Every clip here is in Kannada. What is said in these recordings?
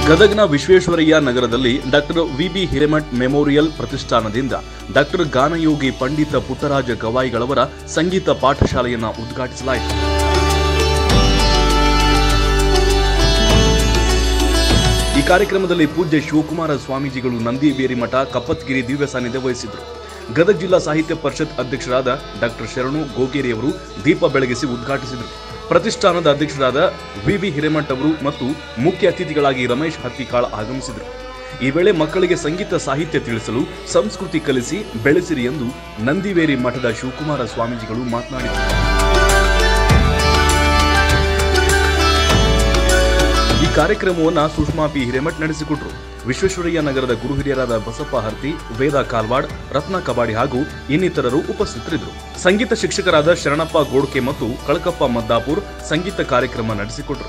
ಗದಗ್ನ ವಿಶ್ವೇಶ್ವರಯ್ಯ ನಗರದಲ್ಲಿ ಡಾಕ್ಟರ್ ವಿಬಿ ಹಿರೇಮಠ್ ಮೆಮೋರಿಯಲ್ ಪ್ರತಿಷ್ಠಾನದಿಂದ ಡಾಕ್ಟರ್ ಗಾನಯೋಗಿ ಪಂಡಿತ ಪುಟ್ಟರಾಜ ಗವಾಯಿಗಳವರ ಸಂಗೀತ ಪಾಠಶಾಲೆಯನ್ನು ಉದ್ಘಾಟಿಸಲಾಯಿತು ಈ ಕಾರ್ಯಕ್ರಮದಲ್ಲಿ ಪೂಜ್ಯ ಶಿವಕುಮಾರ ಸ್ವಾಮೀಜಿಗಳು ನಂದಿಬೇರಿ ಮಠ ಕಪ್ಪತ್ಗಿರಿ ದಿವ್ಯ ಸಾನ್ನಿಧ್ಯ ವಹಿಸಿದರು ಗದಗ ಜಿಲ್ಲಾ ಸಾಹಿತ್ಯ ಪರಿಷತ್ ಅಧ್ಯಕ್ಷರಾದ ಡಾಕ್ಟರ್ ಶರಣು ಗೋಗೇರಿಯವರು ದೀಪ ಬೆಳಗಿಸಿ ಉದ್ಘಾಟಿಸಿದರು ಪ್ರತಿಷ್ಠಾನದ ಅಧ್ಯಕ್ಷರಾದ ವಿವಿ ಹಿರೇಮಠ್ ಅವರು ಮತ್ತು ಮುಖ್ಯ ಅತಿಥಿಗಳಾಗಿ ರಮೇಶ್ ಹತ್ತಿಕಾಳ್ ಆಗಮಿಸಿದರು ಈ ವೇಳೆ ಮಕ್ಕಳಿಗೆ ಸಂಗೀತ ಸಾಹಿತ್ಯ ತಿಳಿಸಲು ಸಂಸ್ಕೃತಿ ಕಲಿಸಿ ಬೆಳೆಸಿರಿ ಎಂದು ನಂದಿವೇರಿ ಮಠದ ಶಿವಕುಮಾರ ಸ್ವಾಮೀಜಿಗಳು ಮಾತನಾಡಿದರು ಈ ಕಾರ್ಯಕ್ರಮವನ್ನು ಸುಷ್ಮಾ ಪಿ ಹಿರೇಮಠ್ ನಡೆಸಿಕೊಟ್ರು ವಿಶ್ವೇಶ್ವರಯ್ಯ ನಗರದ ಗುರು ಹಿರಿಯರಾದ ಬಸಪ್ಪ ಹರ್ತಿ ವೇದ ಕಾಲ್ವಾಡ್ ರತ್ನ ಕಬಾಡಿ ಹಾಗೂ ಇನ್ನಿತರರು ಉಪಸ್ಥಿತರಿದ್ದರು ಸಂಗೀತ ಶಿಕ್ಷಕರಾದ ಶರಣಪ್ಪ ಗೋಡ್ಕೆ ಮತ್ತು ಕಳಕಪ್ಪ ಮದ್ದಾಪುರ್ ಸಂಗೀತ ಕಾರ್ಯಕ್ರಮ ನಡೆಸಿಕೊಟ್ರು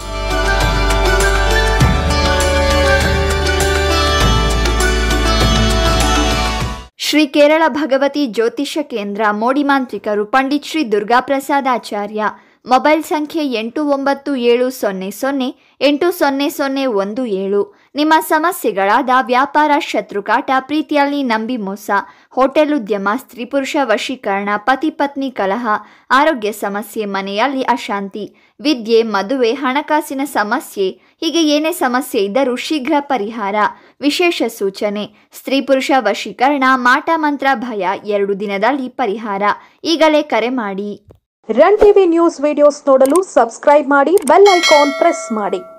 ಶ್ರೀ ಕೇರಳ ಭಗವತಿ ಜ್ಯೋತಿಷ್ಯ ಕೇಂದ್ರ ಮೋಡಿಮಾಂತ್ರಿಕರು ಪಂಡಿತ್ ಶ್ರೀ ದುರ್ಗಾಪ್ರಸಾದಾಚಾರ್ಯ ಮೊಬೈಲ್ ಸಂಖ್ಯೆ ಎಂಟು ಒಂಬತ್ತು ಏಳು ಸೊನ್ನೆ ಸೊನ್ನೆ ಎಂಟು ಸೊನ್ನೆ ಸೊನ್ನೆ ಒಂದು ಏಳು ನಿಮ್ಮ ಸಮಸ್ಯೆಗಳಾದ ವ್ಯಾಪಾರ ಶತ್ರುಕಾಟ ಪ್ರೀತಿಯಲ್ಲಿ ನಂಬಿ ಮೋಸ ಹೋಟೆಲ್ ಉದ್ಯಮ ಸ್ತ್ರೀ ಪುರುಷ ವಶೀಕರಣ ಪತಿ ಪತ್ನಿ ಕಲಹ ಆರೋಗ್ಯ ಸಮಸ್ಯೆ ಮನೆಯಲ್ಲಿ ಅಶಾಂತಿ ವಿದ್ಯೆ ಮದುವೆ ಹಣಕಾಸಿನ ಸಮಸ್ಯೆ ಹೀಗೆ ಏನೇ ಸಮಸ್ಯೆ ಇದ್ದರೂ ಶೀಘ್ರ ಪರಿಹಾರ ವಿಶೇಷ ಸೂಚನೆ ಸ್ತ್ರೀ ಪುರುಷ ವಶೀಕರಣ ಮಾಟ ಮಂತ್ರ ಭಯ ಎರಡು ದಿನದಲ್ಲಿ ಪರಿಹಾರ ಈಗಲೇ ಕರೆ ಮಾಡಿ ರನ್ ಟಿವಿ ನ್ಯೂಸ್ ವಿಡಿಯೋಸ್ ನೋಡಲು ಸಬ್ಸ್ಕ್ರೈಬ್ ಮಾಡಿ ಬೆಲ್ ಐಕಾನ್ ಪ್ರೆಸ್ ಮಾಡಿ